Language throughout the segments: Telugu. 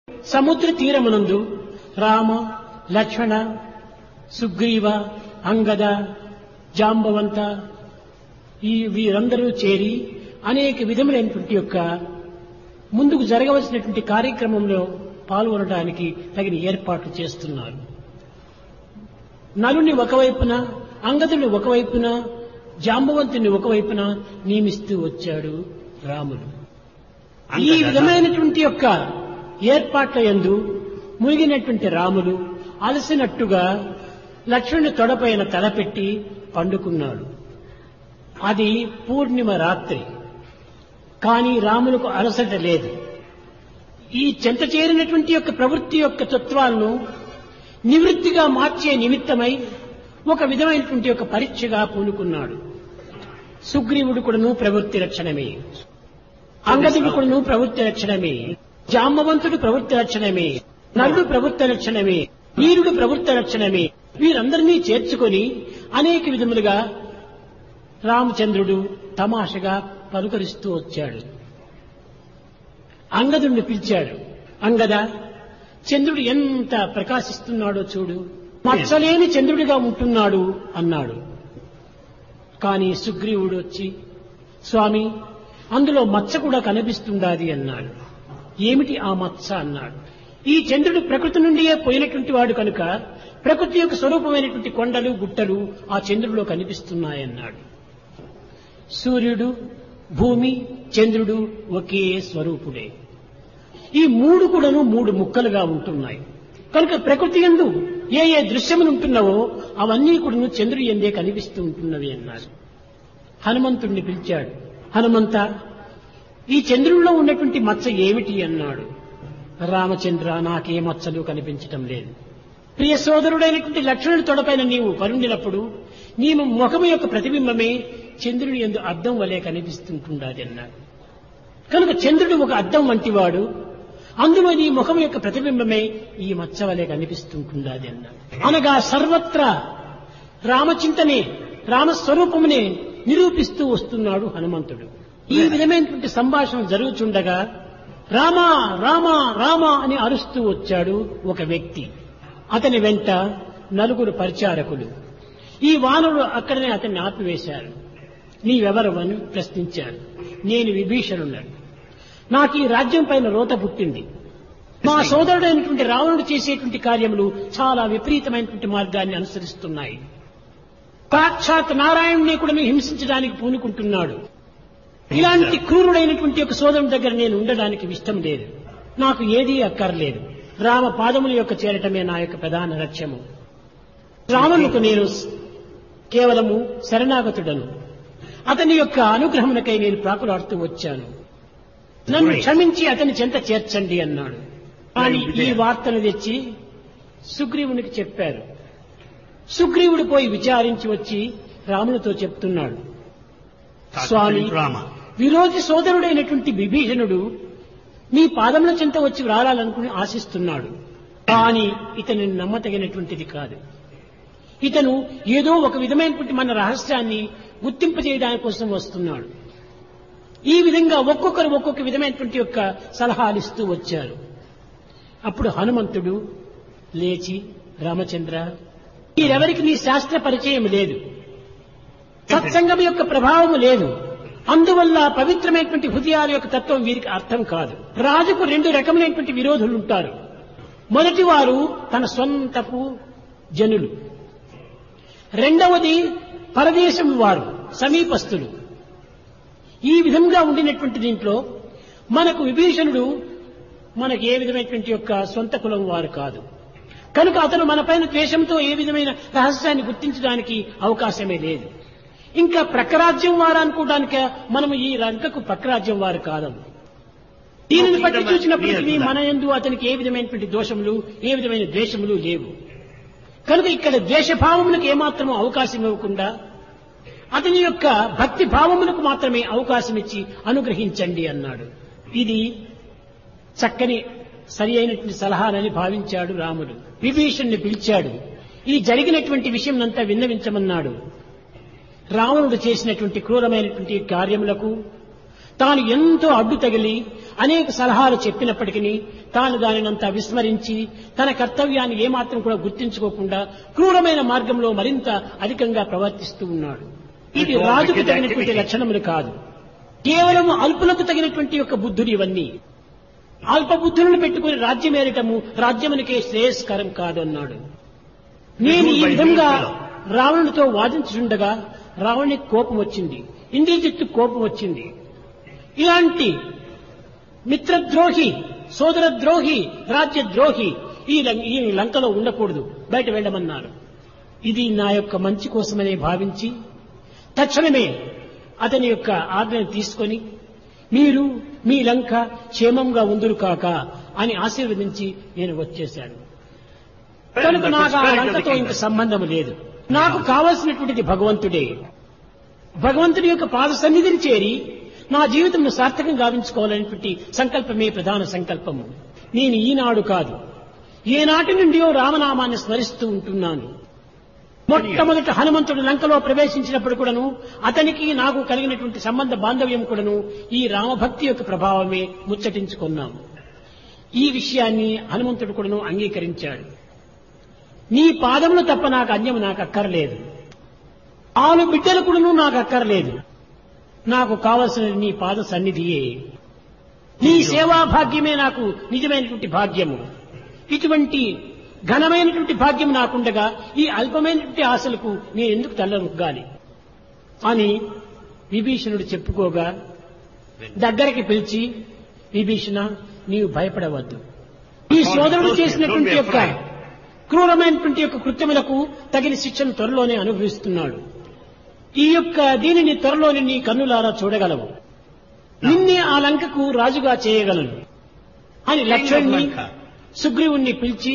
సముద్ర తీరమునందు రామ లక్ష్మణ సుగ్రీవ అంగద జాంబవంత ఈ వీరందరూ చేరి అనేక విధములైనటువంటి యొక్క ముందుకు జరగవలసినటువంటి కార్యక్రమంలో పాల్గొనడానికి తగిన ఏర్పాట్లు చేస్తున్నారు నలుని ఒకవైపున అంగదుని ఒకవైపున జాంబవంతుని ఒకవైపున నియమిస్తూ వచ్చాడు రాముడు ఈ విధమైనటువంటి యొక్క ఏర్పాట్ల యందు మునిగినటువంటి రాములు అలసినట్టుగా లక్ష్మణుని తొడపైన తలపెట్టి పండుకున్నాడు అది పూర్ణిమ రాత్రి కానీ రాములకు అలసట లేదు ఈ చెంత చేరినటువంటి యొక్క ప్రవృత్తి యొక్క తత్వాలను నివృత్తిగా మార్చే నిమిత్తమై ఒక విధమైనటువంటి ఒక పరీక్షగా పూనుకున్నాడు సుగ్రీవుడు కూడాను ప్రవృత్తి రక్షణమే అంగదుడు కూడాను ప్రవృత్తి రక్షణమే జాంబవంతుడు ప్రవృత్తి రక్షణమే నరుడు ప్రవృత్తి రక్షణమే వీరుడు ప్రవృత్తి రక్షణమే వీరందరినీ చేర్చుకొని అనేక విధములుగా రామచంద్రుడు తమాషగా పలుకరిస్తూ వచ్చాడు అంగదుడిని పిలిచాడు అంగద చంద్రుడు ఎంత ప్రకాశిస్తున్నాడో చూడు మచ్చలేని చంద్రుడిగా ఉంటున్నాడు అన్నాడు కానీ సుగ్రీవుడు వచ్చి స్వామి అందులో మచ్చ కూడా కనిపిస్తుండాది అన్నాడు ఏమిటి ఆ మచ్చ అన్నాడు ఈ చంద్రుడు ప్రకృతి నుండియే పోయినటువంటి వాడు కనుక ప్రకృతి యొక్క స్వరూపమైనటువంటి కొండలు గుట్టలు ఆ చంద్రుడిలో కనిపిస్తున్నాయన్నాడు సూర్యుడు భూమి చంద్రుడు ఒకే స్వరూపుడే ఈ మూడు కూడాను మూడు ముక్కలుగా ఉంటున్నాయి కనుక ప్రకృతి ఎందు ఏ ఏ దృశ్యములు ఉంటున్నావో అవన్నీ కూడాను చంద్రుడి ఎందే కనిపిస్తూ ఉంటున్నవి అన్నారు హనుమంతుణ్ణి పిలిచాడు హనుమంత ఈ చంద్రుడిలో ఉన్నటువంటి మచ్చ ఏమిటి అన్నాడు రామచంద్ర నాకే మచ్చలు కనిపించటం లేదు ప్రియ సోదరుడైనటువంటి లక్ష్మణుడి తొడపైన నీవు పరుండినప్పుడు నీ ముఖము యొక్క ప్రతిబింబమే చంద్రుని ఎందు అద్దం వలె కనిపిస్తుంటుండాది అన్నాడు కనుక చంద్రుడు ఒక అద్దం వంటివాడు అందులో నీ ముఖం యొక్క ప్రతిబింబమే ఈ మచ్చ వలె కనిపిస్తుంటుండాది అన్నాడు అనగా సర్వత్రా రామచింతనే రామస్వరూపమునే నిరూపిస్తూ వస్తున్నాడు హనుమంతుడు ఈ విధమైనటువంటి సంభాషణ జరుగుతుండగా రామ రామ రామ అని అరుస్తూ వచ్చాడు ఒక వ్యక్తి అతని వెంట నలుగురు పరిచారకులు ఈ వానరుడు అక్కడనే అతన్ని ఆపివేశారు నీవెవరు అని ప్రశ్నించారు నేను విభీషణున్నాడు నాకు ఈ రాజ్యం పైన రోత పుట్టింది మా సోదరుడైనటువంటి రావణుడు చేసేటువంటి కార్యములు చాలా విపరీతమైనటువంటి మార్గాన్ని అనుసరిస్తున్నాయి సాక్షాత్ నారాయణుని కూడా హింసించడానికి పూనుకుంటున్నాడు ఇలాంటి క్రూరుడైనటువంటి ఒక సోదరుని దగ్గర నేను ఉండడానికి ఇష్టం లేదు నాకు ఏదీ అక్కర్లేదు రామ పాదముల యొక్క చేరటమే నా యొక్క ప్రధాన లక్ష్యము రావణుకు నేను కేవలము శరణాగతుడను అతని యొక్క అనుగ్రహమునకై నేను ప్రాకులాడుతూ వచ్చాను నన్ను క్షమించి అతని చెంత చేర్చండి అన్నాడు కానీ ఈ వార్తను తెచ్చి సుగ్రీవునికి చెప్పారు సుగ్రీవుడు పోయి విచారించి వచ్చి రామునితో చెప్తున్నాడు స్వామి రామ విరోధి సోదరుడైనటువంటి విభీషణుడు నీ పాదముల చెంత వచ్చి రావాలనుకుని ఆశిస్తున్నాడు కానీ ఇతని నమ్మతగినటువంటిది కాదు ఇతను ఏదో ఒక విధమైనటువంటి మన రహస్యాన్ని గుర్తింపజేయడానికి కోసం వస్తున్నాడు ఈ విధంగా ఒక్కొక్కరు ఒక్కొక్క విధమైనటువంటి యొక్క సలహాలు ఇస్తూ వచ్చారు అప్పుడు హనుమంతుడు లేచి రామచంద్ర మీరెవరికి నీ శాస్త్ర పరిచయం లేదు సత్సంగం యొక్క ప్రభావం లేదు అందువల్ల పవిత్రమైనటువంటి హృదయాల యొక్క తత్వం వీరికి అర్థం కాదు రాజుకు రెండు రకములైనటువంటి విరోధులు ఉంటారు మొదటి వారు తన సొంతపు జనులు రెండవది పరదేశం వారు సమీపస్తులు ఈ విధంగా ఉండినటువంటి దీంట్లో మనకు విభీషణుడు మనకు ఏ విధమైనటువంటి యొక్క సొంత కులం వారు కాదు కనుక అతను మన పైన ద్వేషంతో ఏ విధమైన రహస్యాన్ని గుర్తించడానికి అవకాశమే లేదు ఇంకా ప్రక్కరాజ్యం వారు అనుకోవడానికి మనము ఈ రంకకు ప్రక్కరాజ్యం వారు కాదము దీనిని బట్టి చూసినప్పటికీ మన ఎందు అతనికి ఏ విధమైనటువంటి దోషములు ఏ విధమైన ద్వేషములు లేవు కనుక ఇక్కడ ద్వేషభావములకు ఏమాత్రము అవకాశం ఇవ్వకుండా అతని యొక్క భక్తి భావములకు మాత్రమే అవకాశం ఇచ్చి అనుగ్రహించండి అన్నాడు ఇది చక్కని సరి అయినటువంటి సలహాలని భావించాడు రాముడు విభీషణ్ణి పిలిచాడు ఈ జరిగినటువంటి విషయం అంతా విన్నవించమన్నాడు రావణుడు చేసినటువంటి క్రూరమైనటువంటి కార్యములకు తాను ఎంతో అడ్డు తగిలి అనేక సలహాలు చెప్పినప్పటికీ తాను దానినంతా విస్మరించి తన కర్తవ్యాన్ని ఏమాత్రం కూడా గుర్తించుకోకుండా క్రూరమైన మార్గంలో మరింత అధికంగా ప్రవర్తిస్తూ ఉన్నాడు ఇది రాజుకు తగినటువంటి లక్షణములు కాదు కేవలం అల్పులకు తగినటువంటి యొక్క బుద్ధులు ఇవన్నీ అల్ప బుద్ధులను పెట్టుకుని రాజ్యం ఏరటము రాజ్యమునికే శ్రేయస్కరం కాదు అన్నాడు నేను ఈ విధంగా రావణుడితో వాదించుండగా రావణునికి కోపం వచ్చింది ఇంద్రజిత్తు కోపం వచ్చింది ఇలాంటి మిత్రద్రోహి సోదరద్రోహి రాజ్యద్రోహి ఈ లం- ఈ లంకలో ఉండకూడదు బయట వెళ్ళమన్నారు ఇది నా యొక్క మంచి కోసమనే భావించి తక్షణమే అతని యొక్క ఆజ్ఞను తీసుకొని మీరు మీ లంక క్షేమంగా ఉందురు కాక అని ఆశీర్వదించి నేను వచ్చేశాను కనుక నాకు ఆ లంకతో ఇంక సంబంధం లేదు నాకు కావలసినటువంటిది భగవంతుడే భగవంతుడి యొక్క పాద సన్నిధిని చేరి నా జీవితంను సార్థకం గావించుకోవాలనేటువంటి సంకల్పమే ప్రధాన సంకల్పము నేను ఈనాడు కాదు ఏనాటి నుండియో రామనామాన్ని స్మరిస్తూ ఉంటున్నాను మొట్టమొదట హనుమంతుడు లంకలో ప్రవేశించినప్పుడు కూడాను అతనికి నాకు కలిగినటువంటి సంబంధ బాంధవ్యం కూడాను ఈ రామభక్తి యొక్క ప్రభావమే ముచ్చటించుకున్నాము ఈ విషయాన్ని హనుమంతుడు కూడాను అంగీకరించాడు నీ పాదములు తప్ప నాకు అన్యము నాకు అక్కర్లేదు ఆలు బిడ్డలు కూడాను నాకు అక్కర్లేదు నాకు కావలసిన నీ పాద సన్నిధియే నీ సేవా భాగ్యమే నాకు నిజమైనటువంటి భాగ్యము ఇటువంటి ఘనమైనటువంటి భాగ్యం నాకుండగా ఈ అల్పమైనటువంటి ఆశలకు నేను ఎందుకు తల్లరుగ్గాలి అని విభీషణుడు చెప్పుకోగా దగ్గరికి పిలిచి విభీషణ నీవు భయపడవద్దు ఈ సోదరుడు చేసినటువంటి యొక్క క్రూరమైనటువంటి యొక్క కృత్యములకు తగిన శిక్షను త్వరలోనే అనుభవిస్తున్నాడు ఈ యొక్క దీనిని త్వరలోనే నీ కన్నులారా చూడగలవు నిన్నే ఆ లంకకు రాజుగా చేయగలను అని లక్ష్మణ్ణి సుగ్రీవుణ్ణి పిలిచి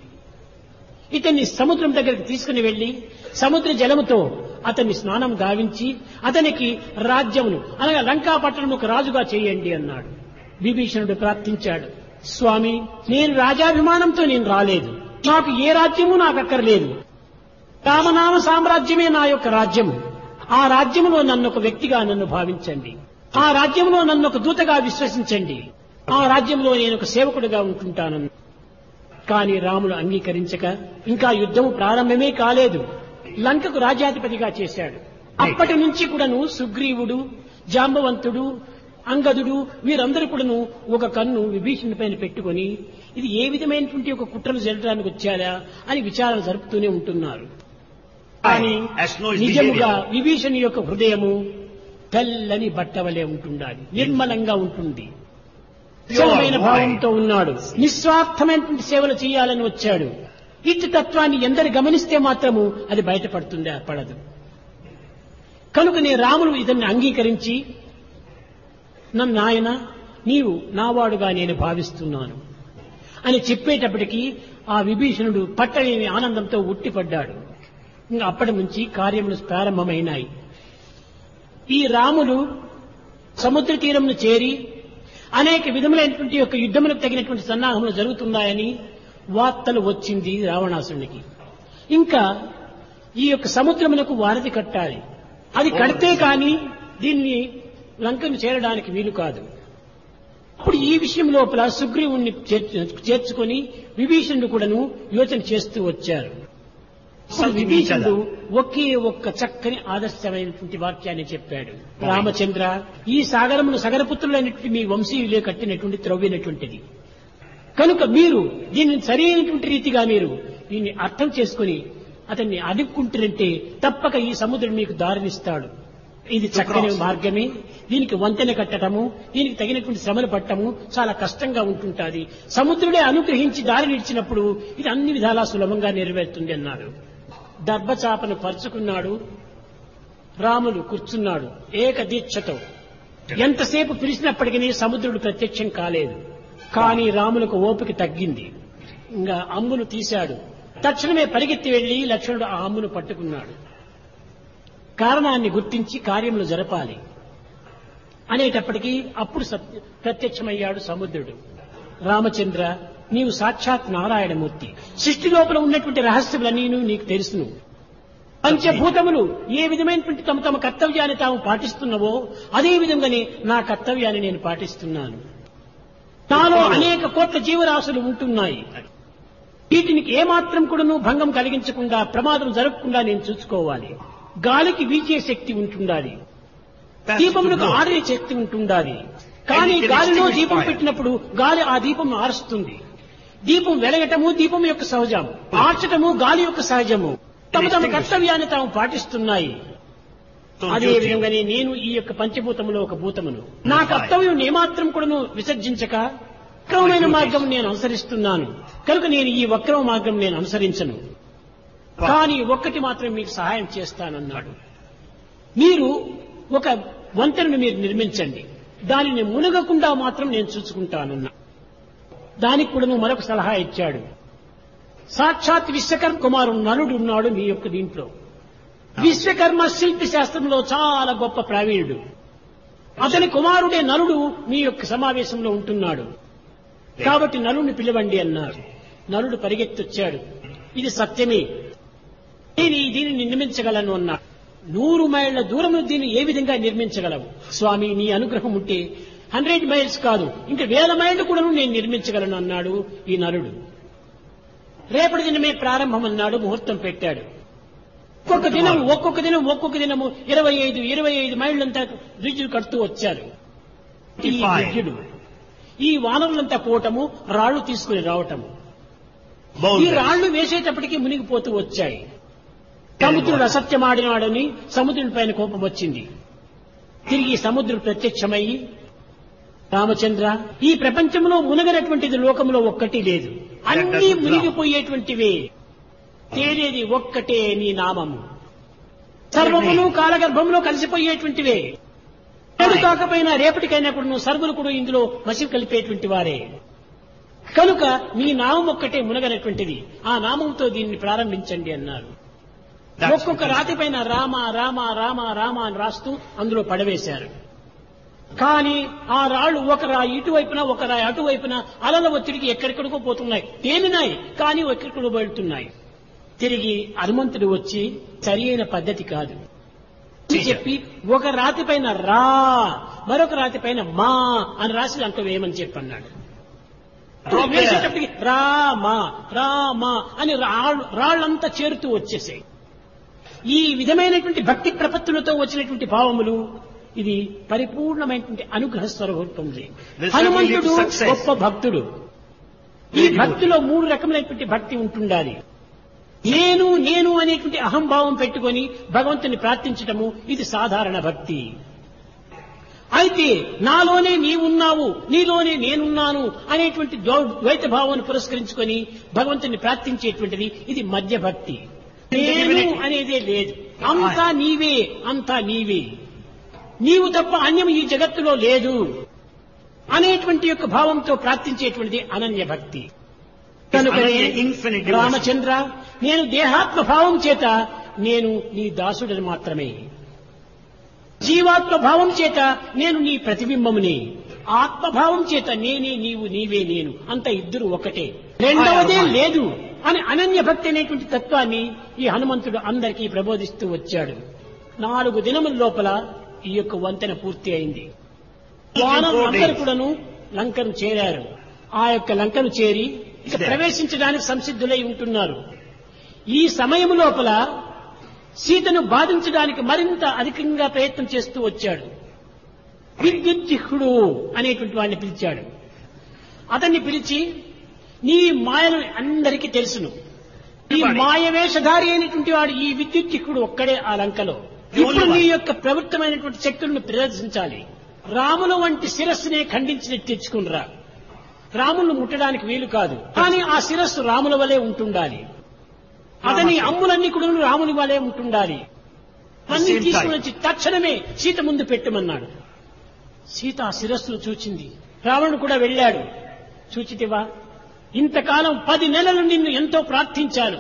ఇతన్ని సముద్రం దగ్గరికి తీసుకుని వెళ్లి సముద్ర జలముతో అతన్ని స్నానం గావించి అతనికి రాజ్యమును అనగా లంకా పట్టణముకు రాజుగా చేయండి అన్నాడు విభీషణుడు ప్రార్థించాడు స్వామి నేను రాజాభిమానంతో నేను రాలేదు నాకు ఏ రాజ్యము నాకు అక్కర్లేదు రామనామ సామ్రాజ్యమే నా యొక్క రాజ్యము ఆ రాజ్యములో నన్ను ఒక వ్యక్తిగా నన్ను భావించండి ఆ రాజ్యంలో నన్ను ఒక దూతగా విశ్వసించండి ఆ రాజ్యంలో నేను ఒక సేవకుడిగా ఉంటుంటాను కానీ రాముడు అంగీకరించక ఇంకా యుద్ధము ప్రారంభమే కాలేదు లంకకు రాజ్యాధిపతిగా చేశాడు అప్పటి నుంచి కూడాను సుగ్రీవుడు జాంబవంతుడు అంగదుడు వీరందరూ కూడాను ఒక కన్ను విభీషణుడి పైన పెట్టుకొని ఇది ఏ విధమైనటువంటి ఒక కుట్రలు జరగడానికి వచ్చారా అని విచారణ జరుపుతూనే ఉంటున్నారు కానీ నిజముగా విభీషణి యొక్క హృదయము తెల్లని బట్టవలే ఉంటుండాలి నిర్మలంగా ఉంటుంది నిశ్చలమైన భావంతో ఉన్నాడు నిస్వార్థమైనటువంటి సేవలు చేయాలని వచ్చాడు ఇట్టి తత్వాన్ని ఎందరు గమనిస్తే మాత్రము అది బయటపడుతుంది పడదు కనుకనే రాముడు ఇతన్ని అంగీకరించి నన్ను నాయన నీవు నావాడుగా నేను భావిస్తున్నాను అని చెప్పేటప్పటికీ ఆ విభీషణుడు పట్టలేని ఆనందంతో ఉట్టిపడ్డాడు ఇంకా అప్పటి నుంచి కార్యములు ప్రారంభమైనాయి ఈ రాములు సముద్ర తీరంను చేరి అనేక విధములైనటువంటి యొక్క యుద్ధములకు తగినటువంటి సన్నాహములు జరుగుతున్నాయని వార్తలు వచ్చింది రావణాసునికి ఇంకా ఈ యొక్క సముద్రమునకు వారధి కట్టాలి అది కడితే కాని దీన్ని లంకను చేరడానికి వీలు కాదు అప్పుడు ఈ విషయం లోపల సుగ్రీవుణ్ణి చేర్చు- చేర్చుకొని విభీషణుడు కూడాను యోచన చేస్తూ వచ్చారు అప్పుడు విభీషణుడు ఒకే ఒక్క చక్కని ఆదర్శమైనటువంటి వాక్యాన్ని చెప్పాడు రామచంద్ర ఈ సాగరమును సగరపుత్రులైనటువంటి మీ వంశీయులే కట్టినటువంటి త్రవ్వినటువంటిది కనుక మీరు దీనిని సరైనటువంటి రీతిగా మీరు దీన్ని అర్థం చేసుకుని అతన్ని అదుక్కుంటారంటే తప్పక ఈ సముద్రుడు మీకు దారినిస్తాడు ఇది చక్కని మార్గమే దీనికి వంతెన కట్టడము దీనికి తగినటువంటి శ్రమలు పట్టము చాలా కష్టంగా ఉంటుంటాది సముద్రుడే అనుగ్రహించి దారి నిలిచినప్పుడు ఇది అన్ని విధాలా సులభంగా నెరవేరుతుంది అన్నాడు దర్భచాపను పరుచుకున్నాడు రాములు కూర్చున్నాడు ఏక దీక్షతో ఎంతసేపు పిలిచినప్పటికీ సముద్రుడు ప్రత్యక్షం కాలేదు కానీ రాములకు ఓపిక తగ్గింది ఇంకా అమ్మును తీశాడు తక్షణమే పరిగెత్తి వెళ్లి లక్ష్మణుడు ఆ అమ్మును పట్టుకున్నాడు కారణాన్ని గుర్తించి కార్యములు జరపాలి అనేటప్పటికీ అప్పుడు సత్య- ప్రత్యక్షమయ్యాడు సముద్రుడు రామచంద్ర నీవు సాక్షాత్ నారాయణమూర్తి సృష్టి లోపల ఉన్నటువంటి రహస్యములన్నీ నీకు తెలుసును పంచభూతములు ఏ విధమైనటువంటి తమ తమ కర్తవ్యాన్ని తాము పాటిస్తున్నవో అదే విధంగానే నా కర్తవ్యాన్ని నేను పాటిస్తున్నాను నాలో అనేక కోట్ల జీవరాశులు ఉంటున్నాయి వీటికి ఏమాత్రం కూడాను భంగం కలిగించకుండా ప్రమాదం జరగకుండా నేను చూసుకోవాలి గాలికి వీచే శక్తి ఉంటుండాలి దీపములకు ఆడే శక్తి ఉంటుండాలి కానీ గాలిలో దీపం పెట్టినప్పుడు గాలి ఆ దీపం ఆరుస్తుంది దీపం వెలగటము దీపం యొక్క సహజం ఆర్చటము గాలి యొక్క సహజము తమ తమ కర్తవ్యాన్ని తాము పాటిస్తున్నాయి అదే విధంగానే నేను ఈ యొక్క పంచభూతములో ఒక భూతమును నా కర్తవ్యం ఏమాత్రం కూడాను విసర్జించక వక్రమైన మార్గం నేను అనుసరిస్తున్నాను కనుక నేను ఈ వక్రమ మార్గం నేను అనుసరించను కానీ ఒక్కటి మాత్రం మీకు సహాయం చేస్తానన్నాడు మీరు ఒక వంతెనను మీరు నిర్మించండి దానిని మునగకుండా మాత్రం నేను చూసుకుంటానన్నా దానికి కూడా నువ్వు మరొక సలహా ఇచ్చాడు సాక్షాత్ విశ్వకర్మ కుమారుడు నలుడు ఉన్నాడు మీ యొక్క దీంట్లో విశ్వకర్మ శిల్పి శాస్త్రంలో చాలా గొప్ప ప్రావీణుడు అతని కుమారుడే నలుడు మీ యొక్క సమావేశంలో ఉంటున్నాడు కాబట్టి నలుడిని పిలవండి అన్నారు నలుడు పరిగెత్తొచ్చాడు ఇది సత్యమే నేను ఈ దీనిని నిర్మించగలను అన్నాడు నూరు మైళ్ళ దూరం దీన్ని ఏ విధంగా నిర్మించగలవు స్వామి నీ అనుగ్రహం ఉంటే హండ్రెడ్ మైల్స్ కాదు ఇంకా వేల మైళ్ళు కూడా నేను నిర్మించగలను అన్నాడు ఈ నలుడు రేపటి దినమే ప్రారంభం అన్నాడు ముహూర్తం పెట్టాడు ఒక్కొక్క దినం ఒక్కొక్క దినం ఒక్కొక్క దినము ఇరవై ఐదు ఇరవై ఐదు మైళ్ళంతా బ్రిడ్జిలు కడుతూ వచ్చారు ఈ బ్రిడ్జిలు ఈ వానరులంతా పోవటము రాళ్లు తీసుకుని రావటము ఈ రాళ్లు వేసేటప్పటికి మునిగిపోతూ వచ్చాయి సముద్రుడు అసత్యమాడినాడని సముద్రుడి పైన కోపం వచ్చింది తిరిగి సముద్రుడు ప్రత్యక్షమయ్యి రామచంద్ర ఈ ప్రపంచంలో మునగనటువంటిది లోకంలో ఒక్కటి లేదు అన్ని మునిగిపోయేటువంటివే తేలేది ఒక్కటే నీ నామము సర్వమును కాలగర్భంలో కలిసిపోయేటువంటివే నేడు కాకపోయినా రేపటికైనా కూడా నువ్వు సర్వులు కూడా ఇందులో మసి కలిపేటువంటి వారే కనుక మీ నామం ఒక్కటే మునగనటువంటిది ఆ నామంతో దీన్ని ప్రారంభించండి అన్నారు ఒక్కొక్క రాతి పైన రామ రామ రామ రామ అని రాస్తూ అందులో పడవేశారు కానీ ఆ రాళ్లు ఒక రాయి ఇటువైపున ఒక రాయి అటువైపున అలల ఒత్తిడికి ఎక్కడెక్కడికో పోతున్నాయి తేలినాయి కానీ ఎక్కడికో వెళ్తున్నాయి తిరిగి హనుమంతుడు వచ్చి సరి అయిన పద్ధతి కాదు అని చెప్పి ఒక రాతి పైన రా మరొక రాతి పైన మా అని రాసి దాంట్లో వేయమని చెప్పి అన్నాడు వేసేటప్పటికి రామా రామా అని రాళ్ళు రాళ్ళంతా చేరుతూ వచ్చేసాయి ఈ విధమైనటువంటి భక్తి ప్రపత్తులతో వచ్చినటువంటి భావములు ఇది పరిపూర్ణమైనటువంటి అనుగ్రహ స్వరూపం హనుమంతుడు గొప్ప భక్తుడు ఈ భక్తిలో మూడు రకములైనటువంటి భక్తి ఉంటుండాలి నేను నేను అనేటువంటి అహంభావం పెట్టుకొని భగవంతుని ప్రార్థించటము ఇది సాధారణ భక్తి అయితే నాలోనే నీవున్నావు నీలోనే నేనున్నాను అనేటువంటి ద్వైత భావాన్ని పురస్కరించుకొని భగవంతుని ప్రార్థించేటువంటిది ఇది మధ్య భక్తి నేను అనేదే లేదు అంతా నీవే అంతా నీవే నీవు తప్ప అన్యం ఈ జగత్తులో లేదు అనేటువంటి యొక్క భావంతో ప్రార్థించేటువంటిది అనన్య భక్తి కనుకనే రామచంద్ర నేను దేహాత్మ భావం చేత నేను నీ దాసుడని మాత్రమే జీవాత్మ భావం చేత నేను నీ ప్రతిబింబముని ఆత్మభావం చేత నేనే నీవు నీవే నేను అంత ఇద్దరు ఒకటే రెండవదే లేదు అని అనన్య భక్తి అనేటువంటి తత్వాన్ని ఈ హనుమంతుడు అందరికీ ప్రబోధిస్తూ వచ్చాడు నాలుగు దినముల లోపల ఈ యొక్క వంతెన పూర్తి అయింది అందరు కూడాను లంకను చేరారు ఆ యొక్క లంకను చేరి ఇక ప్రవేశించడానికి సంసిద్ధులై ఉంటున్నారు ఈ సమయం లోపల సీతను బాధించడానికి మరింత అధికంగా ప్రయత్నం చేస్తూ వచ్చాడు విద్యుజ్జిహుడు అనేటువంటి వాడిని పిలిచాడు అతన్ని పిలిచి నీ మాయను అందరికీ తెలుసును ఈ మాయవేషధారి అయినటువంటి వాడు ఈ విద్యుజ్జిహుడు ఒక్కడే ఆ లంకలో ఇప్పుడు నీ యొక్క ప్రవృత్తమైనటువంటి శక్తులను ప్రదర్శించాలి రాముల వంటి శిరస్సునే ఖండించినట్టు తెచ్చుకునిరా రాములను ముట్టడానికి వీలు కాదు కానీ ఆ శిరస్సు రాముల వలె ఉంటుండాలి అతని అమ్ములన్నీ కూడా రాముని వలె ఉంటుండాలి అన్ని తీసుకుని వచ్చి తక్షణమే సీత ముందు పెట్టమన్నాడు సీత ఆ శిరస్సును చూచింది రావణుడు కూడా వెళ్ళాడు చూచితివా ఇంతకాలం పది నెలలు నిన్ను ఎంతో ప్రార్థించాను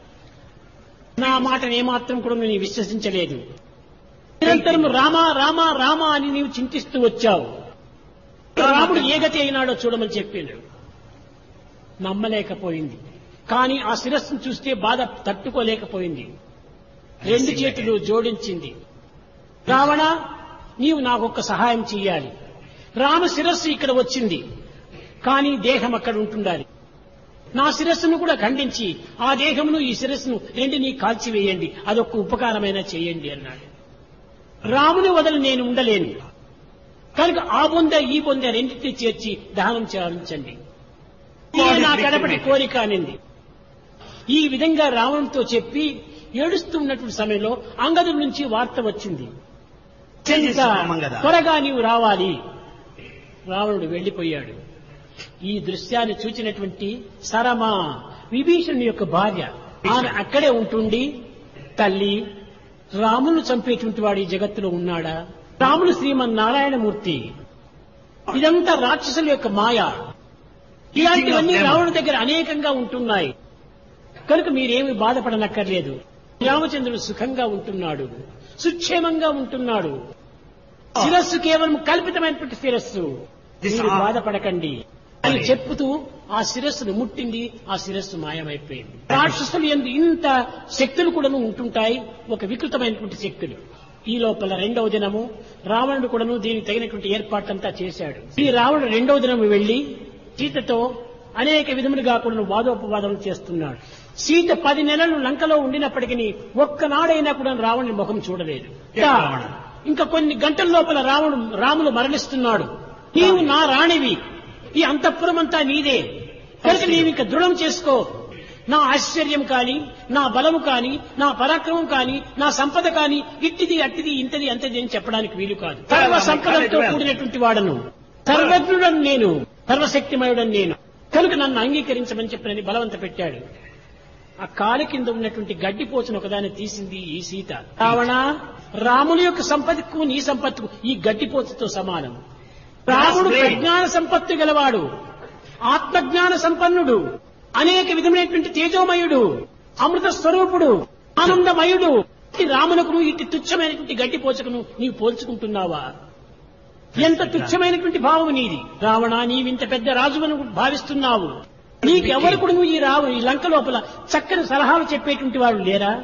నా మాటను ఏమాత్రం కూడా నేను విశ్వసించలేదు నిరంతరం రామా రామా రామా అని నీవు చింతిస్తూ వచ్చావు రాముడు ఏ గతి అయినాడో చూడమని చెప్పాడు నమ్మలేకపోయింది కానీ ఆ శిరస్సును చూస్తే బాధ తట్టుకోలేకపోయింది రెండు చేతులు జోడించింది రావణ నీవు నాకొక్క సహాయం చెయ్యాలి రామ శిరస్సు ఇక్కడ వచ్చింది కానీ దేహం అక్కడ ఉంటుండాలి నా శిరస్సును కూడా ఖండించి ఆ దేహమును ఈ శిరస్సును రెండిని కాల్చివేయండి అదొక్క ఉపకారమైన చేయండి అన్నాడు రాముని వదలు నేను ఉండలేను కనుక ఆ బొంద ఈ బొంద రెండింటిని చేర్చి దహనం చేయించండి ఇదే నా కడపటి కోరిక అనింది ఈ విధంగా రావణుతో చెప్పి ఏడుస్తున్నటువంటి సమయంలో అంగదుడి నుంచి వార్త వచ్చింది చెంత మంగద. త్వరగా నీవు రావాలి రావణుడు వెళ్లిపోయాడు ఈ దృశ్యాన్ని చూచినటువంటి సరమ విభీషణుని యొక్క భార్య ఆమె అక్కడే ఉంటుండి తల్లి రామును చంపేటువంటి వాడు ఈ జగత్తులో ఉన్నాడా రాముడు శ్రీమన్నారాయణమూర్తి ఇదంతా రాక్షసుల యొక్క మాయ ఇలాంటివన్నీ రావణుడి దగ్గర అనేకంగా ఉంటున్నాయి కనుక మీరేమి బాధపడనక్కర్లేదు రామచంద్రుడు సుఖంగా ఉంటున్నాడు సుక్షేమంగా ఉంటున్నాడు శిరస్సు కేవలం కల్పితమైనటువంటి శిరస్సు This మీరు are- బాధపడకండి అని చెప్పుతూ ఆ శిరస్సును ముట్టింది ఆ శిరస్సు మాయమైపోయింది రాక్షసులు ఎందు ఇంత శక్తులు కూడాను ఉంటుంటాయి ఒక వికృతమైనటువంటి శక్తులు ఈ లోపల రెండవ దినము రావణుడు కూడాను దీనికి తగినటువంటి ఏర్పాట్లంతా చేశాడు ఈ రావణుడు రెండవ దినము వెళ్లి సీతతో అనేక విధములుగా కూడా వాదోపవాదం చేస్తున్నాడు సీత పది నెలలు లంకలో ఉండినప్పటికీ ఒక్కనాడైనా కూడా రావణుని ముఖం చూడలేదు ఇంకా ఇంకా కొన్ని గంటల లోపల రావణుడు రాములు మరణిస్తున్నాడు నీవు నా రాణివి ఈ అంతఃపురం అంతా నీదే కనుక నీవు ఇంకా దృఢం చేసుకో నా ఆశ్చర్యం కాని నా బలము కాని నా పరాక్రమం కాని నా సంపద కాని ఇట్టిది అట్టిది ఇంతది అంతది అని చెప్పడానికి వీలు కాదు సర్వ సంపదలతో కూడినటువంటి వాడను సర్వజ్ఞుడను నేను సర్వశక్తిమయుడను నేను కనుక నన్ను అంగీకరించమని చెప్పనని బలవంత పెట్టాడు ఆ కాలి కింద ఉన్నటువంటి గడ్డిపోచను ఒకదాన్ని తీసింది ఈ సీత రావణ రాముని యొక్క సంపత్తికు నీ సంపత్తుకు ఈ గడ్డిపోచతో సమానం రాముడు That's great. ప్రజ్ఞాన సంపత్తి గలవాడు ఆత్మజ్ఞాన సంపన్నుడు అనేక విధమైనటువంటి తేజోమయుడు అమృత స్వరూపుడు ఆనందమయుడు ఈ రామునకును ఇటు తుచ్చమైనటువంటి గడ్డిపోచకును నీవు పోల్చుకుంటున్నావా ఎంత తుచ్చమైనటువంటి భావం నీది రావణ నీవింత పెద్ద రాజువను భావిస్తున్నావు నీకెవరు కూడా నువ్వు ఈ రావు ఈ లంక లోపల చక్కని సలహాలు చెప్పేటువంటి వారు లేరా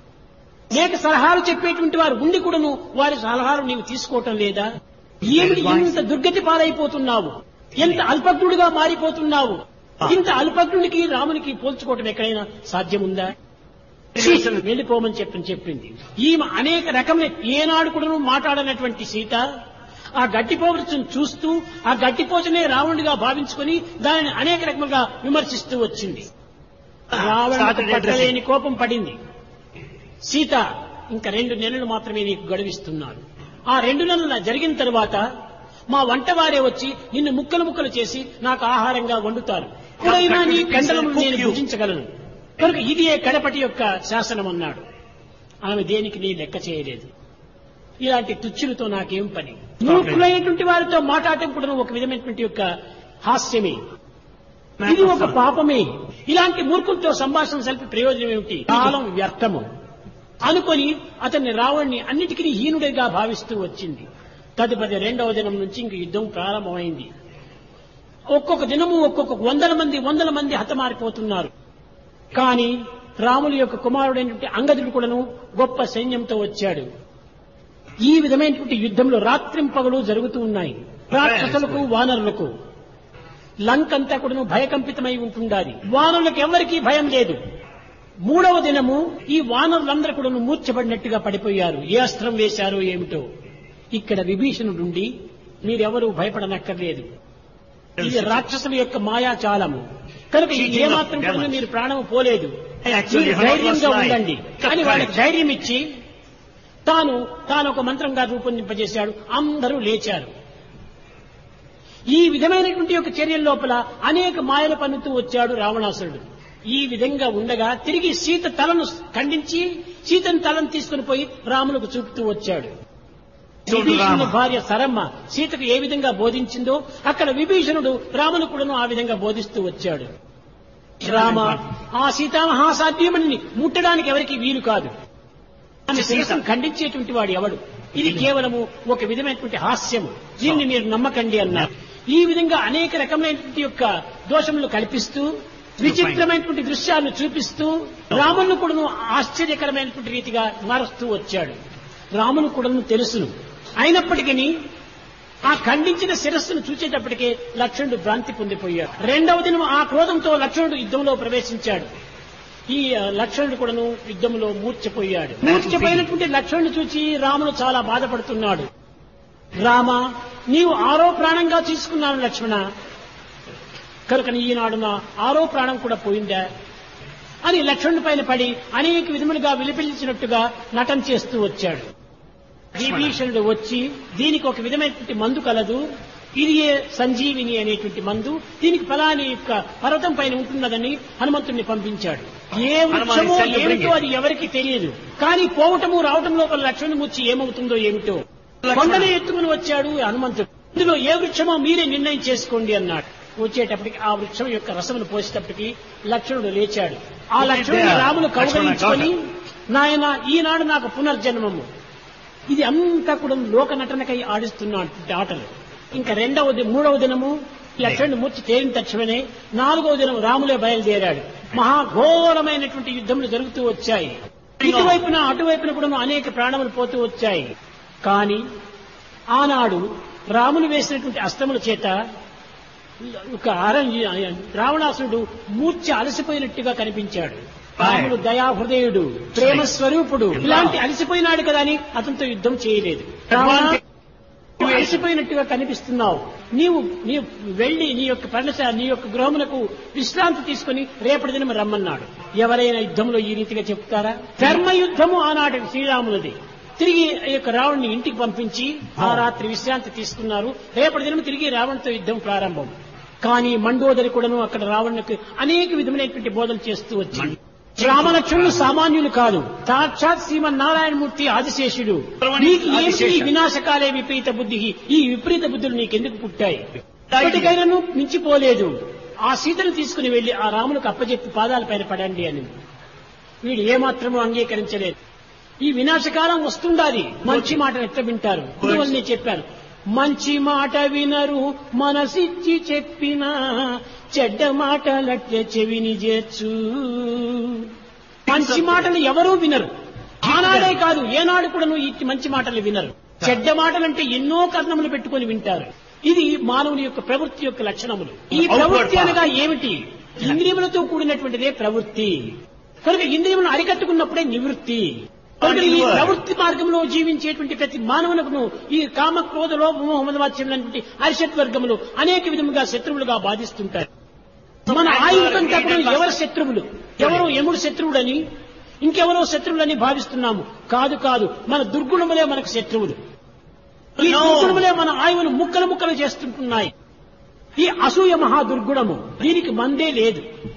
లేక సలహాలు చెప్పేటువంటి వారు ఉండి కూడాను వారి సలహాలు నీవు తీసుకోవటం లేదా ఏమిటి ఇంత దుర్గతి పాలైపోతున్నావు ఎంత అల్పజ్ఞుడిగా మారిపోతున్నావు ఇంత అల్పజ్ఞుడికి రామునికి పోల్చుకోవటం ఎక్కడైనా సాధ్యముందా సీతను వెళ్ళిపోమని చెప్పని చెప్పింది ఈమె అనేక రకమైన ఏనాడు కూడా మాట్లాడనటువంటి సీత ఆ గట్టిపోచను చూస్తూ ఆ గట్టిపోచనే రావణుడిగా భావించుకొని దానిని అనేక రకములుగా విమర్శిస్తూ వచ్చింది రావణ Saturday పట్టలేని కోపం పడింది సీత ఇంకా రెండు నెలలు మాత్రమే నీకు గడువిస్తున్నాను ఆ రెండు నెలలు జరిగిన తరువాత మా వంటవారే వచ్చి నిన్ను ముక్కలు ముక్కలు చేసి నాకు ఆహారంగా వండుతారు ఎప్పుడైనా నీ కండలను నేను భుజించగలను కనుక ఇది కడపటి యొక్క శాసనం అన్నాడు ఆమె దేనికి నీ లెక్క చేయలేదు ఇలాంటి తుచ్చులతో నాకేం పని మూర్ఖులైనటువంటి వారితో మాట్లాడటం కూడా ఒక విధమైనటువంటి యొక్క హాస్యమే ఇది ఒక పాపమే ఇలాంటి మూర్ఖులతో సంభాషణ సలిపి ప్రయోజనం ఏమిటి కాలం వ్యర్థము అనుకొని అతన్ని రావణ్ణి అన్నిటికీ హీనుడిగా భావిస్తూ వచ్చింది తదుపరి రెండవ దినం నుంచి ఇంక యుద్ధం ప్రారంభమైంది ఒక్కొక్క దినము ఒక్కొక్క వందల మంది వందల మంది హతమారిపోతున్నారు కానీ రాముల యొక్క కుమారుడైనటువంటి అంగదుడు కూడాను గొప్ప సైన్యంతో వచ్చాడు ఈ విధమైనటువంటి యుద్ధంలో రాత్రింపగలు జరుగుతూ ఉన్నాయి రాక్షసులకు వానరులకు లంకంతా కూడాను భయకంపితమై ఉంటుండాలి వానరులకు ఎవరికీ భయం లేదు మూడవ దినము ఈ వానరులందరూ కూడా మూర్చబడినట్టుగా పడిపోయారు ఏ అస్త్రం వేశారో ఏమిటో ఇక్కడ విభీషణుడుండి మీరెవరూ భయపడనక్కర్లేదు ఇది రాక్షసుల యొక్క మాయాచాలము కనుక ఇది ఏమాత్రం కూడా మీరు ప్రాణము పోలేదు Actually, మీరు Hanuman was ధైర్యంగా right. ఉండండి అని వాళ్ళకి ధైర్యం ఇచ్చి తాను తాను ఒక మంత్రంగా రూపొందింపజేశాడు అందరూ లేచారు ఈ విధమైనటువంటి యొక్క చర్యల లోపల అనేక మాయలు పన్నుతూ వచ్చాడు రావణాసురుడు ఈ విధంగా ఉండగా తిరిగి సీత తలను ఖండించి సీతను తలను తీసుకుని పోయి రాములకు చూపుతూ వచ్చాడు చూడు విభీషణుని రామ. భార్య సరమ్మ సీతకు ఏ విధంగా బోధించిందో అక్కడ విభీషణుడు రామును కూడాను ఆ విధంగా బోధిస్తూ వచ్చాడు రామ ఆ సీతామహాసాధ్యమని ముట్టడానికి ఎవరికి వీలు కాదు ఆమె శిరస్సును ఖండించేటువంటి వాడు ఎవడు ఇది కేవలము ఒక విధమైనటువంటి హాస్యము దీన్ని మీరు నమ్మకండి అన్నారు ఈ విధంగా అనేక రకమైనటువంటి యొక్క దోషములు కల్పిస్తూ విచిత్రమైనటువంటి దృశ్యాలను చూపిస్తూ రామును కూడాను ఆశ్చర్యకరమైనటువంటి రీతిగా మారుస్తూ వచ్చాడు రామును కూడాను తెలుసును అయినప్పటికీ ఆ ఖండించిన శిరస్సును చూచేటప్పటికే లక్ష్మణుడు భ్రాంతి పొందిపోయాడు రెండవ దినం ఆ క్రోధంతో లక్ష్మణుడు యుద్ధంలో ప్రవేశించాడు ఈ ఆ, లక్ష్మణుడు కూడాను యుద్ధంలో మూర్ఛపోయాడు మూర్ఛపోయినటువంటి లక్ష్మణుడు చూచి రాముడు చాలా బాధపడుతున్నాడు రామ నీవు ఆరో ప్రాణంగా తీసుకున్నాను లక్ష్మణ కనుక ఈనాడు నా ఆరో ప్రాణం కూడా పోయిందా అని లక్ష్మణుడి పైన పడి అనేక విధములుగా విలిపిల్చినట్టుగా నటన చేస్తూ వచ్చాడు విభీషణుడు వచ్చి దీనికి ఒక విధమైనటువంటి మందు కలదు ఇది ఏ సంజీవిని అనేటువంటి మందు దీనికి ఫలాని యొక్క పర్వతం పైన ఉంటున్నదని హనుమంతుడిని పంపించాడు ఏ వృక్షమో హనుమాన్ is ఏమిటో అది ఎవరికి తెలియదు కానీ పోవటము రావటం లోపల లక్ష్మణుని ముచ్చి ఏమవుతుందో ఏమిటో లక్ష్మణ. కొండని ఎత్తుకుని వచ్చాడు హనుమంతుడు ఇందులో ఏ వృక్షమో మీరే నిర్ణయం చేసుకోండి అన్నాడు వచ్చేటప్పటికి ఆ వృక్షం యొక్క రసమును పోసేటప్పటికి లక్ష్మణుడు లేచాడు ఆ లక్ష్మణుడు రామును కౌగలించుకొని నాయన ఈనాడు నాకు పునర్జన్మము ఇది అంతా కూడా లోక నటనకై ఆడిస్తున్నటువంటి ఆటలు ఇంకా రెండవ ది- మూడవ దినము లక్ష్మణుడు మూర్చి తేలిన తక్షణమే నాలుగవ దినం రాములే బయలుదేరాడు మహాఘోరమైనటువంటి యుద్ధములు జరుగుతూ వచ్చాయి ఇటువైపున అటువైపున కూడా అనేక ప్రాణములు పోతూ వచ్చాయి కానీ ఆనాడు రాములు వేసినటువంటి అస్తముల చేత ఒక అరణ్య రావణాసురుడు మూర్ఛ అలసిపోయినట్టుగా కనిపించాడు రాముడు దయాహృదయుడు ప్రేమ స్వరూపుడు ఇలాంటి అలసిపోయినాడు కదా అని అతనితో యుద్ధం చేయలేదు రావణ, నువ్వు అలసిపోయినట్టుగా కనిపిస్తున్నావు నీవు నీవు వెళ్లి నీ యొక్క పర్ణశ నీ యొక్క గృహమునకు విశ్రాంతి తీసుకుని రేపటి దినం రమ్మన్నాడు ఎవరైనా యుద్ధంలో ఈ రీతిగా చెప్తారా ధర్మ యుద్ధము ఆనాటి శ్రీరాములది తిరిగి ఈ యొక్క రావణ్ణి ఇంటికి పంపించి ఆ రాత్రి విశ్రాంతి తీసుకున్నారు రేపటి దినం తిరిగి రావణ్తో యుద్ధం ప్రారంభం కానీ మండోదరి కూడాను అక్కడ రావణ్ణకు అనేక విధమైనటువంటి బోధలు చేస్తూ వచ్చింది రామలక్ష్మణులు సామాన్యులు కాదు సాక్షాత్ శ్రీమన్నారాయణమూర్తి ఆదిశేషుడు నీకు ఏమిటి ఈ వినాశకాలే విపరీత బుద్ధి ఈ విపరీత బుద్ధులు నీకెందుకు పుట్టాయి ఇప్పటికైనాను మించిపోలేదు ఆ సీతను తీసుకుని వెళ్లి ఆ రాములకు అప్పచెప్పి పాదాలపైన పడండి అని వీడు ఏమాత్రము అంగీకరించలేదు ఈ వినాశకాలం వస్తుండాలి మంచి మాట ఎట్లా వింటారు అందువల్లనే చెప్పారు మంచి మాట వినరు మనసిచ్చి చెప్పినా చెడ్డ మాటలట్లే చెవిని చేర్చు మంచి మాటలు ఎవరూ వినరు ఆనాడే కాదు ఏనాడు కూడా నువ్వు ఇట్టి మంచి మాటలు వినరు చెడ్డ మాటలంటే ఎన్నో కర్ణములు పెట్టుకొని వింటారు ఇది మానవుని యొక్క ప్రవృత్తి యొక్క లక్షణములు ఈ ప్రవృత్తి అనగా ఏమిటి ఇంద్రియములతో కూడినటువంటిదే ప్రవృత్తి కనుక ఇంద్రియములను అరికట్టుకున్నప్పుడే నివృత్తి కనుక ఈ ప్రవృత్తి మార్గంలో జీవించేటువంటి ప్రతి మానవునకును ఈ కామ క్రోధ లోభ మోహమదవాచ్యములైనటువంటి అరిషత్ వర్గములు అనేక విధముగా శత్రువులుగా బాధిస్తుంటారు మన ఆయుధంతా కూడా ఎవరి శత్రువులు ఎవరో యముడు శత్రువుడని ఇంకెవరో శత్రువులని భావిస్తున్నాము కాదు కాదు మన దుర్గుణములే మనకు శత్రువులు ఈ No. దుర్గుణములే మన ఆయువును ముక్కలు ముక్కలు చేస్తుంటున్నాయి ఈ అసూయ మహా దుర్గుణము దీనికి మందే లేదు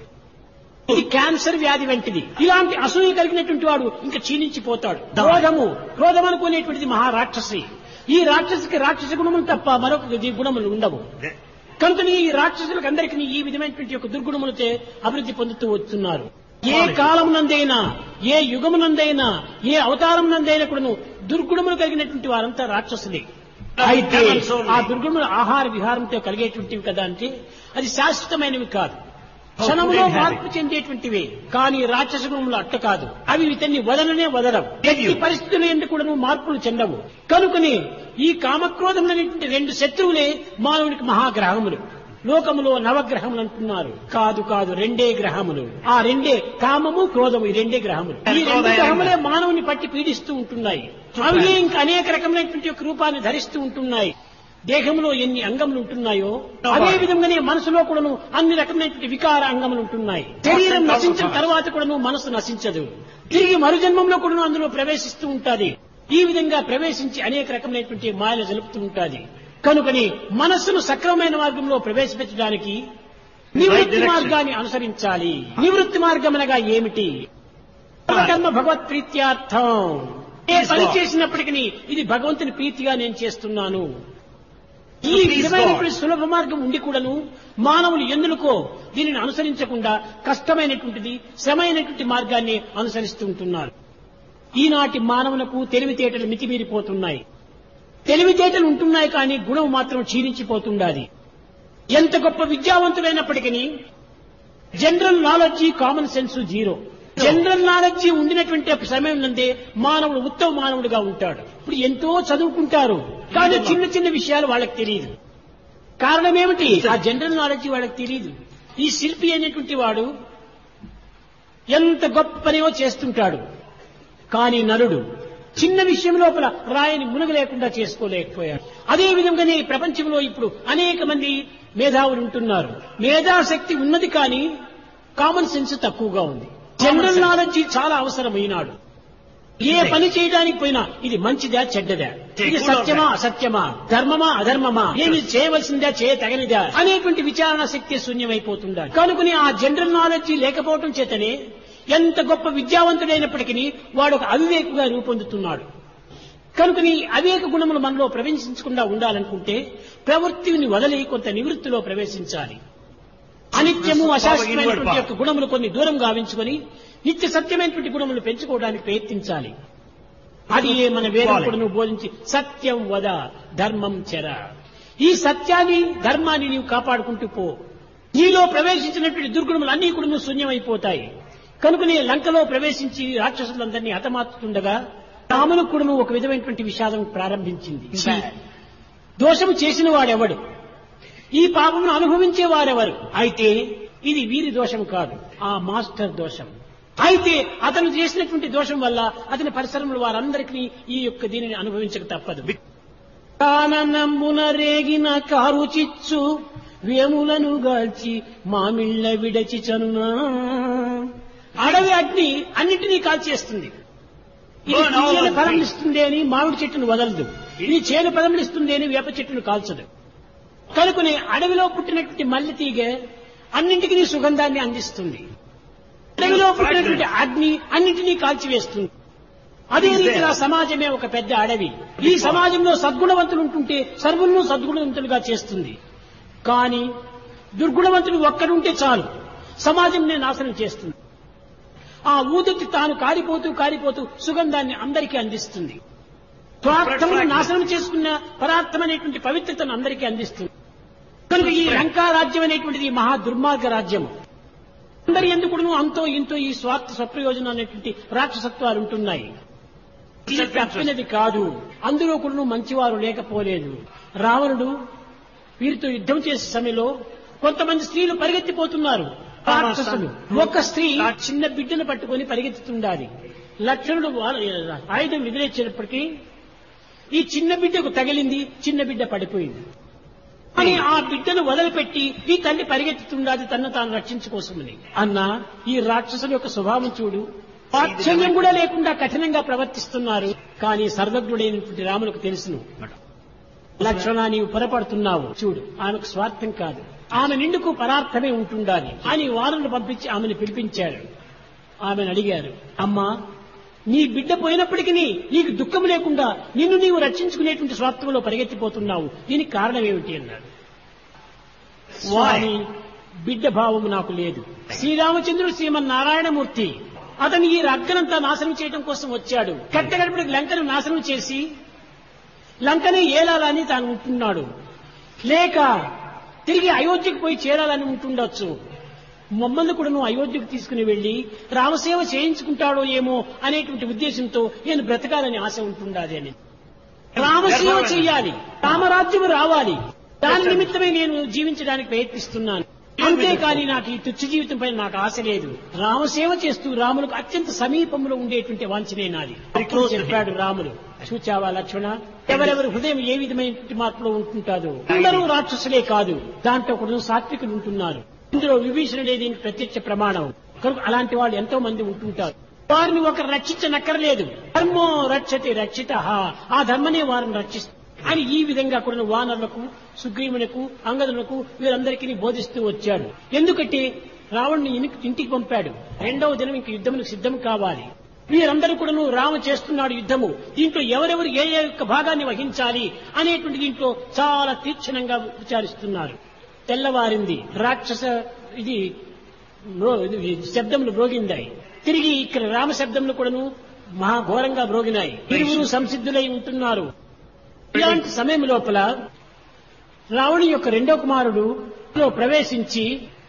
ఇది క్యాన్సర్ వ్యాధి వంటిది ఇలాంటి అసూయ కలిగినటువంటి వాడు ఇంకా క్షీణించిపోతాడు క్రోధము క్రోధం అనుకునేటువంటిది మహారాక్షసి ఈ రాక్షసికి రాక్షస గుణములు తప్ప మరొక ది- గుణములు ఉండవు కనుక ఈ రాక్షసులకు అందరికీ ఈ విధమైనటువంటి యొక్క దుర్గుణములతో అభివృద్ధి పొందుతూ వస్తున్నారు ఏ కాలమునందైనా ఏ యుగమునందైనా ఏ అవతారం నందైనా కూడాను దుర్గుణములు కలిగినటువంటి వారంతా రాక్షసులే అయితే ఆ దుర్గుణములు ఆహార విహారంతో కలిగేటువంటివి కదా అంటే అది శాశ్వతమైనవి కాదు క్షణంలో మార్పు చెందేటువంటివే కానీ రాక్షస గుణములు అట్ట కాదు అవి ఇతన్ని వదలనే వదలం ఎట్టి పరిస్థితులు ఎందుకు కూడాను మార్పులు చెందవు కనుకనే ఈ కామక్రోధములనేటువంటి రెండు శత్రువులే మానవునికి మహాగ్రహములు లోకములో నవగ్రహములు అంటున్నారు కాదు కాదు రెండే గ్రహములు ఆ రెండే కామము క్రోధము ఈ రెండే గ్రహములు ఈ రెండు గ్రహములే మానవుని పట్టి పీడిస్తూ ఉంటున్నాయి అవి ఇంకా అనేక రకమైనటువంటి యొక్క రూపాన్ని ధరిస్తూ ఉంటున్నాయి దేహంలో ఎన్ని అంగములు ఉంటున్నాయో అదే విధంగానే మనసులో కూడాను అన్ని రకమైనటువంటి వికార అంగములు ఉంటున్నాయి శరీరం నశించిన తర్వాత కూడాను మనసు నశించదు తిరిగి మరుజన్మంలో కూడాను అందులో ప్రవేశిస్తూ ఉంటాది ఈ విధంగా ప్రవేశించి అనేక రకమైనటువంటి మాయలు జలుపుతూ ఉంటాది కనుకని మనస్సును సక్రమమైన మార్గంలో ప్రవేశపెట్టడానికి నివృత్తి మార్గాన్ని అనుసరించాలి నివృత్తి మార్గం అనగా ఏమిటి కర్మ భగవత్ ప్రీత్యార్థం ఏ పని చేసినప్పటికీ ఇది భగవంతుని ప్రీతిగా నేను చేస్తున్నాను ఈ విధమైనటువంటి సులభ మార్గం ఉండి కూడాను మానవులు ఎందుకో దీనిని అనుసరించకుండా కష్టమైనటువంటిది శ్రమైనటువంటి మార్గాన్ని అనుసరిస్తూ ఉంటున్నారు ఈనాటి మానవులకు తెలివితేటలు మితిమీరిపోతున్నాయి తెలివితేటలు ఉంటున్నాయి కానీ గుణం మాత్రం క్షీణించిపోతుండాలి ఎంత గొప్ప విద్యావంతుడైనప్పటికీ general knowledge common sense zero general knowledge ఉండినటువంటి సమయం నందే మానవుడు ఉత్తమ మానవుడిగా ఉంటాడు ఇప్పుడు ఎంతో చదువుకుంటారు కానీ చిన్న చిన్న విషయాలు వాళ్ళకి తెలియదు కారణం ఏమిటి ఆ జనరల్ నాలెడ్జ్ వాళ్ళకి తెలియదు ఈ శిల్పి అనేటువంటి వాడు ఎంత గొప్ప పనియో చేస్తుంటాడు కానీ నలుడు చిన్న విషయం లోపల రాయిని మునగ లేకుండా చేసుకోలేకపోయాడు అదే విధంగానే ఈ ప్రపంచంలో ఇప్పుడు అనేక మంది మేధావులు ఉంటున్నారు మేధాశక్తి ఉన్నది కానీ కామన్ సెన్స్ తక్కువగా ఉంది జనరల్ నాలెడ్జ్ చాలా అవసరమైనాడు ఏ పని చేయడానికి పోయినా ఇది మంచిదా చెడ్డదా ఇది సత్యమా అసత్యమా ధర్మమా అధర్మమా ఏమి చేయవలసిందా చేయతగనిదా అనేటువంటి విచారణ శక్తి శూన్యమైపోతుండాలి కనుకని ఆ జనరల్ నాలెడ్జ్ లేకపోవటం చేతనే ఎంత గొప్ప విద్యావంతుడైనప్పటికీ వాడు ఒక అవివేకుగా రూపొందుతున్నాడు కనుకని అవివేక గుణములు మనలో ప్రవేశించకుండా ఉండాలనుకుంటే ప్రవృత్తిని వదిలి కొంత నివృత్తిలో ప్రవేశించాలి అనిత్యము అశాశ్వతమైనటువంటి యొక్క గుణములు కొన్ని దూరం గావించుకొని నిత్య సత్యమైనటువంటి గుణములు పెంచుకోవడానికి ప్రయత్నించాలి అది ఏ మన వేదకుడును బోధించి సత్యం వద ధర్మం చెర ఈ సత్యాన్ని ధర్మాన్ని నీవు కాపాడుకుంటూ పో నీలో ప్రవేశించినటువంటి దుర్గుణములు అన్ని కూడా శూన్యమైపోతాయి కనుకనే లంకలో ప్రవేశించి రాక్షసులందరినీ హతమార్చుతుండగా రామును కూడా ఒక విధమైనటువంటి విషాదం ప్రారంభించింది దోషము చేసిన వాడెవడు ఈ పాపమును అనుభవించే వారెవరు అయితే ఇది వీరి దోషం కాదు ఆ మాస్టర్ దోషం అయితే అతను చేసినటువంటి దోషం వల్ల అతని పరిసరములు వారందరికీ ఈ యొక్క దీనిని అనుభవించక తప్పదు కాననమ్మున రేగిన కారు చిచ్చు వేములను గాల్చి మామిళ్ళ విడచి చనునా అడవి అగ్ని అన్నిటినీ కాల్చేస్తుంది ఇది Burn all చేను the ఫలం trees. ఇస్తుంది అని మామిడి చెట్టును వదలదు ఇది చేను ఫలం ఇస్తుంది అని వేప చెట్టును కాల్చదు కనుకనే అడవిలో పుట్టినటువంటి మల్లె తీగ అన్నింటికి సుగంధాన్ని అందిస్తుంది అడవిలో పుట్టినటువంటి అగ్ని అన్నింటినీ కాల్చివేస్తుంది అదే రీతిగా సమాజమే ఒక పెద్ద అడవి ఈ సమాజంలో సద్గుణవంతులు ఉంటుంటే సర్వులను సద్గుణవంతులుగా చేస్తుంది కానీ దుర్గుణవంతుడు ఒక్కడుంటే చాలు సమాజంనే నాశనం చేస్తుంది ఆ ఊదటి తాను కారిపోతూ కారిపోతూ సుగంధాన్ని అందరికీ అందిస్తుంది స్వార్థమును నాశనం చేసుకున్న పరార్థమైనటువంటి పవిత్రతను అందరికీ అందిస్తుంది కనుక ఈ లంకా రాజ్యం అనేటువంటిది మహా దుర్మార్గ రాజ్యము అందరి ఎందుకు అంతో ఇంతో ఈ స్వార్థ స్వప్రయోజనం అనేటువంటి రాక్షసత్వాలు ఉంటున్నాయి ఇది తప్పినది కాదు అందులో కూడా మంచివారు లేకపోలేదు రావణుడు వీరితో యుద్ధం చేసే సమయంలో కొంతమంది స్త్రీలు పరిగెత్తిపోతున్నారు రాక్షసులు ఒక స్త్రీ చిన్న బిడ్డను పట్టుకొని పరిగెత్తుతుండాలి లక్షణుడు వాళ్ళ- ఆయుధం విదిలేచేటప్పటికీ ఈ చిన్న బిడ్డకు తగిలింది చిన్న బిడ్డ పడిపోయింది అని ఆ బిడ్డను వదిలిపెట్టి ఈ తల్లి పరిగెత్తుతుండాలి తన్ను తాను రక్షించుకోసమని అన్న ఈ రాక్షసుల యొక్క స్వభావం చూడు వాత్సల్యం కూడా లేకుండా కఠినంగా ప్రవర్తిస్తున్నారు కానీ సర్వజ్ఞుడైనటువంటి రాములకు తెలుసును లక్షణ నీవు పొరపడుతున్నావు చూడు ఆమెకు స్వార్థం కాదు ఆమె నిండుకు పరార్థమే ఉంటుండాలి అని వారులను పంపించి ఆమెను పిలిపించాడు ఆమెను అడిగారు అమ్మా నీ బిడ్డ పోయినప్పటికీ నీకు దుఃఖం లేకుండా నిన్ను నీవు రక్షించుకునేటువంటి స్వార్థంలో పరిగెత్తిపోతున్నావు దీనికి కారణం ఏమిటి అన్నాడు స్వామి బిడ్డ భావము నాకు లేదు శ్రీరామచంద్రుడు శ్రీమన్నారాయణమూర్తి అతను ఈ రగ్గనంతా నాశనం చేయడం కోసం వచ్చాడు కట్టగడపడికి లంకను నాశనం చేసి లంకనే ఏలాలని తాను ఉంటున్నాడు లేక తిరిగి అయోధ్యకు పోయి చేరాలని ఉంటుండొచ్చు మమ్మల్ని కూడా నువ్వు అయోధ్యకు తీసుకుని వెళ్లి రామసేవ చేయించుకుంటాడో ఏమో అనేటువంటి ఉద్దేశంతో నేను బ్రతకాలని ఆశ ఉంటుండాలి అని రామసేవ చెయ్యాలి రామరాజ్యం రావాలి దాని నిమిత్తమే నేను జీవించడానికి ప్రయత్నిస్తున్నాను అంతేకాని నాకు ఈ తుచ్చ జీవితం పైన నాకు ఆశ లేదు రామసేవ చేస్తూ రాములకు అత్యంత సమీపంలో ఉండేటువంటి వాంఛనే నాది అప్పుడు చెప్పాడు రాములు చూచావా లక్ష్మణ ఎవరెవరి హృదయం ఏ విధమైన మార్పులో ఉంటుంటాదో అందరూ రాక్షసులే కాదు దాంట్లో కూడా సాత్వికులు ఉంటున్నారు ఇందులో విభీషణుడే దీనికి ప్రత్యక్ష ప్రమాణం కనుక అలాంటి వాళ్ళు ఎంతో మంది ఉంటుంటారు వారిని ఒకరు రక్షించనక్కర్లేదు ధర్మో రక్షతి రక్షిత ఆ ధర్మనే వారిని రక్షిస్తుంది అని ఈ విధంగా కూడా వానరులకు సుగ్రీవునకు అంగదులకు వీరందరికీ బోధిస్తూ వచ్చాడు ఎందుకంటే రావణ్ణి ఇనికి- ఇంటికి పంపాడు రెండవ దినం ఇంక యుద్ధములకు సిద్ధం కావాలి వీరందరూ కూడాను రామ చేస్తున్నాడు యుద్ధము దీంట్లో ఎవరెవరు ఏ ఏ యొక్క భాగాన్ని వహించాలి అనేటువంటి దీంట్లో చాలా తీక్షణంగా విచారిస్తున్నారు తెల్లవారింది రాక్షస ఇది మ్రో- ఇది శబ్దములు మ్రోగిందాయి తిరిగి ఇక్కడ రామ శబ్దములు కూడాను మహాఘోరంగా మ్రోగినాయి ఇరువురు సంసిద్ధులై ఉంటున్నారు ఇలాంటి సమయం లోపల రావణి యొక్క రెండో కుమారుడు లో ప్రవేశించి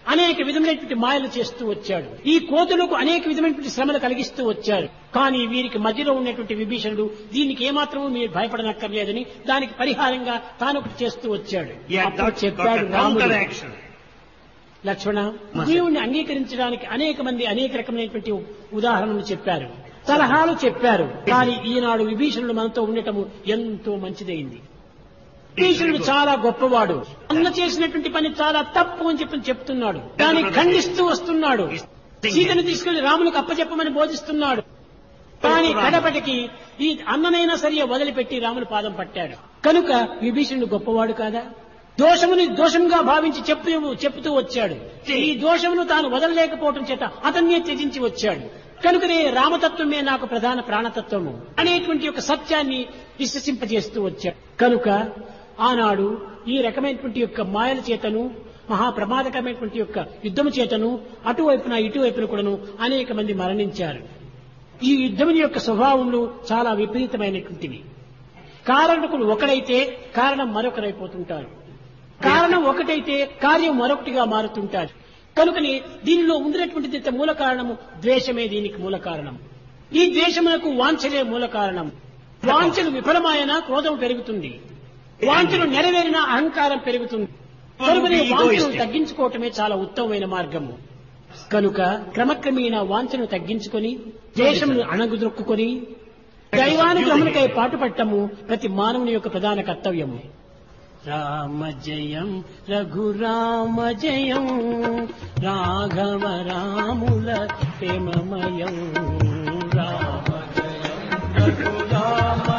అనేక విధమైనటువంటి మాయలు చేస్తూ వచ్చాడు ఈ కోతులకు అనేక విధమైనటువంటి శ్రమలు కలిగిస్తూ వచ్చారు కానీ వీరికి మధ్యలో ఉన్నటువంటి విభీషణుడు దీనికి ఏమాత్రమూ మీరు భయపడనక్కర్లేదని దానికి పరిహారంగా తాను ఒకటి చేస్తూ వచ్చాడు He had అప్పుడు got, చెప్పాడు got a రాముడు counteraction. లక్ష్మణ Master. దేవుణ్ణి అంగీకరించడానికి అనేక మంది అనేక రకమైనటువంటి ఉదాహరణలు చెప్పారు సలహాలు చెప్పారు కానీ ఈనాడు విభీషణుడు మనతో ఉండటము ఎంతో మంచిదైంది విభీషణుడు చాలా గొప్పవాడు అన్న చేసినటువంటి పని చాలా తప్పు అని చెప్పి చెప్తున్నాడు దాన్ని ఖండిస్తూ వస్తున్నాడు సీతను తీసుకెళ్లి రాములకు అప్పచెప్పమని బోధిస్తున్నాడు కానీ కడపటికి ఈ అన్ననైనా సరే వదిలిపెట్టి రాముని పాదం పట్టాడు కనుక విభీషణుడు గొప్పవాడు కాదా దోషముని దోషంగా భావించి చెప్పు చెప్తూ వచ్చాడు ఈ దోషమును తాను వదలలేకపోవటం చేత అతన్నే త్యజించి వచ్చాడు కనుకనే రామతత్వమే నాకు ప్రధాన ప్రాణతత్వము అనేటువంటి ఒక సత్యాన్ని విశ్వసింపజేస్తూ వచ్చాడు కనుక ఆనాడు ఈ రకమైనటువంటి యొక్క మాయల చేతను మహాప్రమాదకరమైనటువంటి యొక్క యుద్ధము చేతను అటువైపున ఇటువైపున కూడాను అనేక మంది మరణించారు ఈ యుద్ధముని యొక్క స్వభావములు చాలా విపరీతమైనటువంటివి కారణకులు ఒకడైతే కారణం మరొకరైపోతుంటారు కారణం ఒకటైతే కార్యం మరొకటిగా మారుతుంటారు కనుకని దీనిలో ఉండినటువంటి మూల కారణము ద్వేషమే దీనికి మూల కారణం ఈ ద్వేషమునకు వాంఛలే మూల కారణం వాంఛలు విఫలమాయన క్రోధం పెరుగుతుంది వాంఛలు నెరవేరిన అహంకారం పెరుగుతుంది కనుకనే వాంఛను తగ్గించుకోవటమే చాలా ఉత్తమమైన మార్గము కనుక క్రమక్రమేణా వాంఛను తగ్గించుకొని ద్వేషమును అణగుదొక్కుకొని దైవానుగ్రహములకై పాటుపట్టము ప్రతి మానవుని యొక్క ప్రధాన కర్తవ్యము రామ జయం రఘురామ జయం రాఘవ రాముల ప్రేమమయం రామ జయం రఘురామ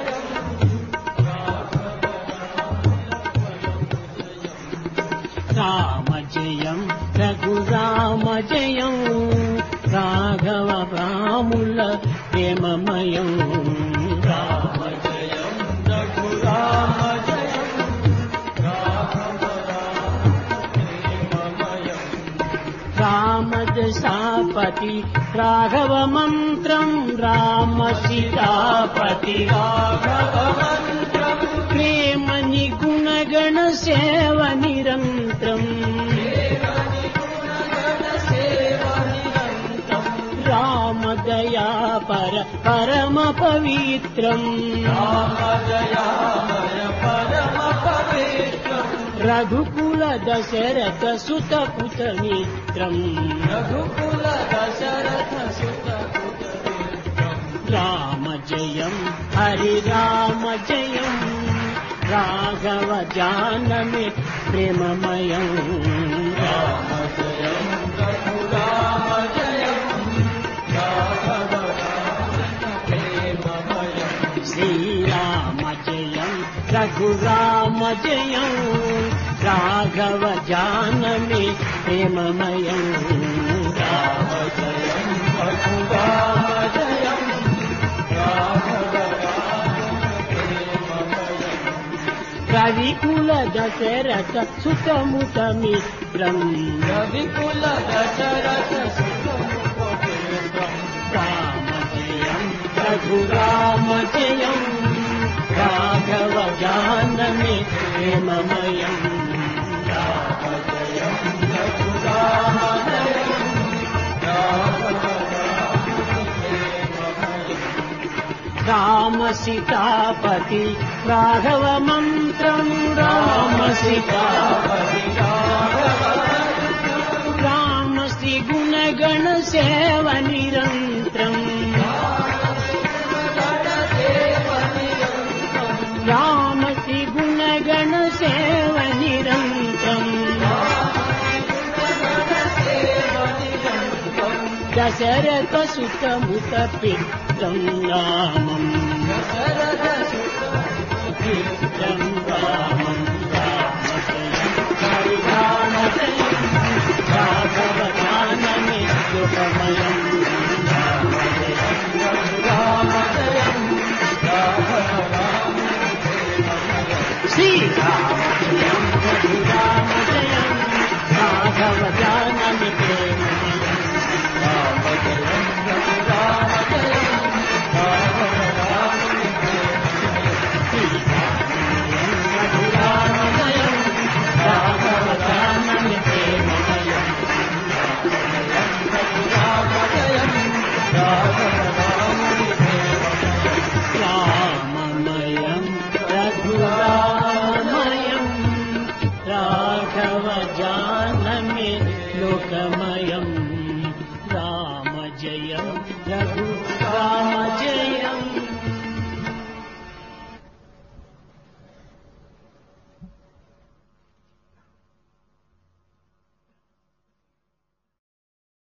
రామ జయం రఘురామ జయం రాఘవ రాముల ప్రేమమయం రామ జయం రఘురామ జయం రామదశాపతి రాఘవ మంత్రం రామ సీతాపతి రాఘవ మంత్రం ప్రేమ నిగుణగణ సేవ నిరంతరం రామదయా పర పరమ పవిత్రం రఘుకుల దశరథ సుత పుత మిత్రం రఘుకుల దశరథ సుత రామ జయం హరి రామ జయం రాఘవ జానమే ప్రేమమయం రామ జయం రఘురామ జయం శ్రీరామ జయం రఘురామ జయం రాఘవ జానమే ప్రేమమయం రామ జయం రఘురామ జయం రవికుల దశరథ సుతముత మిత్రం రవికుల దశరథ రామ జయం రఘురామ జయం రాఘవ జానమే ప్రేమమయం రామ జయం రఘురామ జయం రామ సీతాపతి రాఘవ మంత్రం రామ సీతాపతి రామ శ్రీ గుణగణ సేవ నిరంతరం రామ శ్రీ గుణగణ సేవ నిరంతరం దశరథ సుతముత పిత్రం రామం దశరథ సుత పిత్రం రామం